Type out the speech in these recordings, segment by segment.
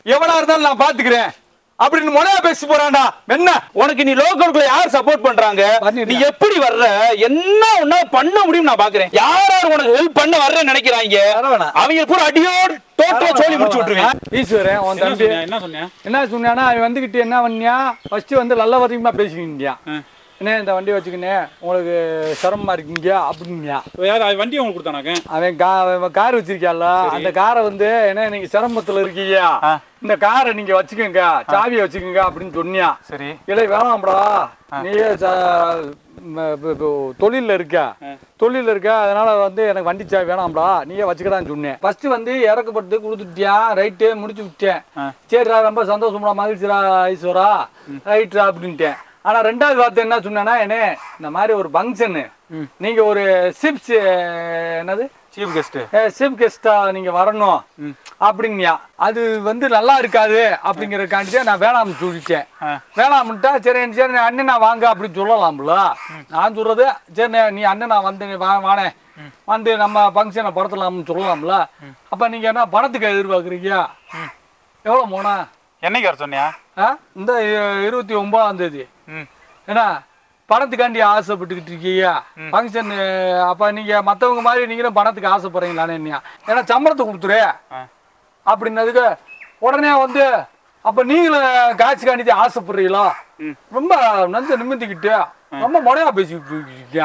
எவனா இருந்தாலும் நான் பாத்துக்கிறேன் அப்படின்னு முறையா பேசி போறான்டா என்ன உனக்கு நீ லோக்கலுக்குள்ள யார் சப்போர்ட் பண்றாங்க பண்ணிடுறேன். நீ எப்படி வர்ற என்ன உன்னால பண்ண முடியும் நான் பாக்குறேன் யார் யார் உனக்கு ஹெல்ப் பண்ண வர்றேன்னு நினைக்கிறாங்க வரவேணா. அவங்க கூட அடியோடு டோட்டலா சோலி முடிச்சு விட்டுருவேன் ஈஸ்வரன் உன் என்ன தம்பி சொன்னியா என்ன சொன்னியா என்ன சொன்னானா அவன் வந்துகிட்டு என்ன பண்ணியா ஃபர்ஸ்ட் வந்து நல்ல வரைக்குமா பேசிக்கிட்டியா என்ன இந்த வண்டி வச்சுக்கினே உங்களுக்கு சிரமமா இருக்கீங்க அப்படிங்க யார் அவன் வண்டி உங்களுக்கு கொடுத்தானாக்க அவன் கா அவன் கார் வச்சிருக்கியால அந்த காரை வந்து என்ன நீங்க சிரமத்துல இருக்கீங்க இந்த காரை நீங்க வச்சுக்கோங்க சாவியை வச்சுக்கோங்க அப்படின்னு சொன்னியா சரி இல்லை வேணாம்டா நீயே ச- ம- ப- ப- தொழில்ல இருக்க தொழில்ல இருக்க அதனால வந்து எனக்கு வண்டி சாவி வேணாம்டா நீயே வச்சுக்கடான்னு சொன்னேன் ஃபர்ஸ்ட் வந்து இறக்கப்பட்டு கொடுத்துட்டியா ரைட்டு முடிச்சு விட்டேன் சரிடா ரொம்ப சந்தோஷம்டா மகிழ்ச்சிடா ஈஸ்வரா ரைட்ரா அப்படின்ட்டேன் ஆனா ரெண்டாவது வார்த்தை என்ன சொன்னேன்னா என்ன இந்த மாதிரி ஒரு ஃபங்க்ஷனு நீங்க ஒரு சிப்ஸ் என்னது சீஃப் கெஸ்ட் சீஃப் கெஸ்டா நீங்க வரணும் அப்படிங்கயா அது வந்து நல்லா இருக்காது அப்படிங்கறதுக்காண்டி நான் வேணாம்னு சொல்லிட்டேன் வேணாம்ட்டா சரி சரி நீ அண்ணன் நான் வாங்க அப்படின்னு சொல்லலாம்ல நான் சொல்றது சரி நீ- நீ அண்ணன் நான் வந்து நீ வா வானே வந்து நம்ம ஃபங்க்ஷனை படுத்தலாம்னு சொல்லலாம்ல அப்ப நீங்க என்ன பணத்துக்கு எதிர்பார்க்குறீங்க எவ்வளோ போனா என்னைக்கு வர சொன்னியா ஆ இந்த இ- இருபத்தி ஒன்பதாம் தேதி ம். என்ன பணத்துக்காண்டி ஆசைப்பட்டுக்கிட்டு இருக்கீங்க ஃபங்க்ஷன் அப்ப நீங்க மத்தவங்க மாதிரி நீங்களும் பணத்துக்கு ஆசைப்படுறீங்களானே என்னையா ஏன்னா சம்பளத்தை கொடுத்துரு அப்படின்னதுக்கு உடனே வந்து அப்ப நீங்களும் காட்சி காண்டி ஆசைப்படுறீங்களா ரொம்ப நஞ்ச நிமிந்திக்கிட்டு ரொம்ப முறையா பேசிக்கிட்டு இருக்கீங்க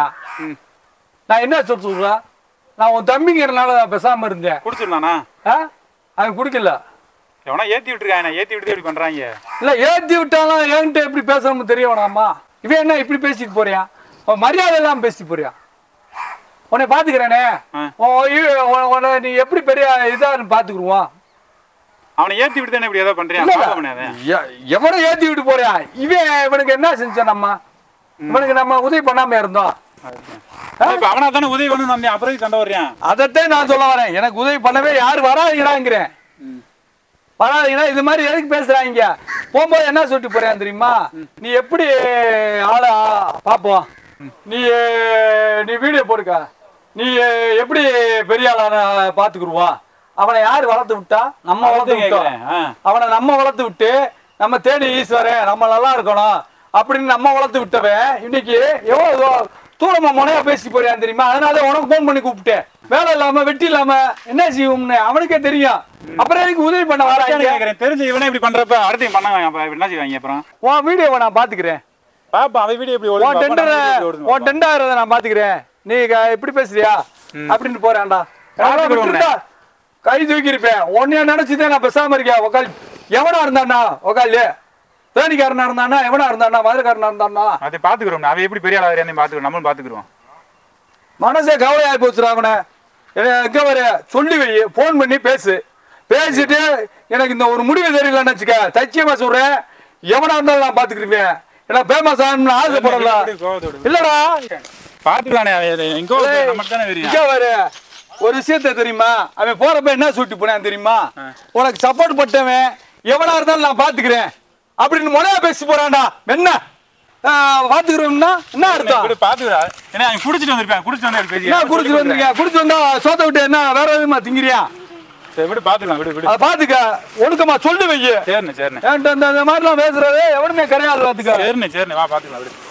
நான் என்ன சொல்ல சொல்றேன் நான் உன் தம்பிங்கிறனால பேசாம இருந்தேன் குடிச்சிருந்தானா ஆ? அவன் குடிக்கல எவனா ஏத்தி விட்டுருக்காங்க ஏத்தி விட்டு இப்படி பண்றாங்க இல்ல ஏத்தி விட்டாலும் என்கிட்ட எப்படி பேசணும்னு தெரிய வேணாமா இவன் என்ன இப்படி பேசிட்டு போறியா அவன் மரியாதை எல்லாம் பேசிட்டு போறியா உன்னை பாத்துக்கிறேனே ஆ. உன் இ- உன்- உன்னை நீ எப்படி பெரிய இதான்னு பாத்துக்குருவான் அவனை ஏத்தி விட்டு தானே இப்படி ஏதோ பண்றியா இல்ல, பாக்க பண்ணாத எ- எவனை ஏத்தி விட்டு போறியா இவன் இவனுக்கு என்ன செஞ்சோம் நம்ம இவனுக்கு நம்ம உதவி பண்ணாம இருந்தோம் இப்ப அவனா தானே உதவி பண்ணணும் நம்ம அப்புறம் எதுக்கு சண்டை வர்றியான் அதைத்தான் நான் சொல்ல வரேன் எனக்கு உதவி பண்ணவே யாரும் வராதீங்கடாங்கிறேன் வராதீங்கன்னா இது மாதிரி எதுக்கு பேசுறாங்க போகும்போது என்ன சொல்லிட்டு போறேன் தெரியுமா நீ எப்படி ஆளா பாப்போம் நீ நீ வீடியோ போடுக்க நீ எப்படி பெரிய ஆளான பாத்துக்குருவான் அவனை யார் வளர்த்து விட்டா நம்ம வளர்த்து விட்டோம் கேக்குறேன். ஆ. அவனை நம்ம வளர்த்து விட்டு நம்ம தேடி ஈஸ்வரன் நம்ம நல்லா இருக்கணும் அப்படின்னு நம்ம வளர்த்து விட்டவன் இன்னைக்கு எவ்வளவு தூரமா முனையா பேசி போறியான் தெரியுமா அதனால உனக்கு ஃபோன் பண்ணி கூப்பிட்டேன் வேலை இல்லாம வெட்டி இல்லாம என்ன செய்வோம்னு அவனுக்கே தெரியும் அப்புறம் எதுக்கு உதவி பண்ண அதான் வராங்க கேக்குறேன் தெரிஞ்சு இவனே இப்படி பண்றப்ப அடுத்தையும் பண்ணாங்க அப்ப என்ன செய்வாங்க அப்புறம் உன் வீடியோவை நான் பாத்துக்கிறேன் பாப்பா அவன் வீடியோ இப்படி உன் ஓடுது டெண்டர் உன் டெண்டாகிறத நான் பாத்துக்கிறேன் நீ க- இப்படி பேசுறியா அப்படின்னு போறேன்டா பார்த்துக்கிறேன் விட்டுட்டா, கை தூக்கி இருப்பேன் உன்னைய நினைச்சுதான் நான் பேசாம இருக்கேன் உக்கால் எவனா இருந்தானா உக்கால் தேனிக்காரனா இருந்தானா எவனா இருந்தானா மதுரைக்காரனா இருந்தானா அதை பாத்துக்கிறோம் அவன் எப்படி பெரிய ஆளாக பாத்துக்கிறோம் நம்மளும் பாத்துக்கிறோம் மனசே கவலையாகி போச்சுடா அவனை என்ன- எங்க வர சொல்லி வை ஃபோன் பண்ணி பேசு பேசிட்டு எனக்கு இந்த ஒரு முடிவு தெரியலன்னு வச்சுக்க சத்தியமா சொல்றேன் எவனா இருந்தாலும் நான் பாத்துக்கிருவேன் ஏன்னா ஃபேமஸ் ஆகணும்னு ஆசைப்படல கோவத்தோட இல்லடா பாத்துக்கலானே அவன் எங்கோ ஏய், நமக்கு தானே தெரியும் இங்க வரு ஒரு விஷயத்த தெரியுமா அவன் போறப்ப என்ன சொல்லிட்டு போனான் தெரியுமா உனக்கு சப்போர்ட் பட்டவன் எவனா இருந்தாலும் நான் பாத்துக்கிறேன் அப்படின்னு முறையா பேசி போறான்டா என்ன பாத்துக்கிறோம்னா என்ன அர்த்தம் இப்படி பாத்துக்கிறா ஏன்னா அவன் குடிச்சிட்டு வந்திருப்பான் குடிச்சிட்டு வந்து பேசி என்ன குடிச்சிட்டு வந்திருக்க குடிச்சு வந்தா சோத்த விட்டு என்ன வேற எதுமா திங்கிறியா சரி விடு பாத்துக்கலாம் விடு விடு அதை பாத்துக்க ஒழுக்கமா சொல்லு வை சரிண்ணே சரிண்ணே என்கிட்ட இந்த இந்த மாதிரிலாம் பேசுறது எவனுமே கிடையாது பாத்துக்க சரிண்ணே சரிண்ணே வா பாத்துக்கலாம் விடு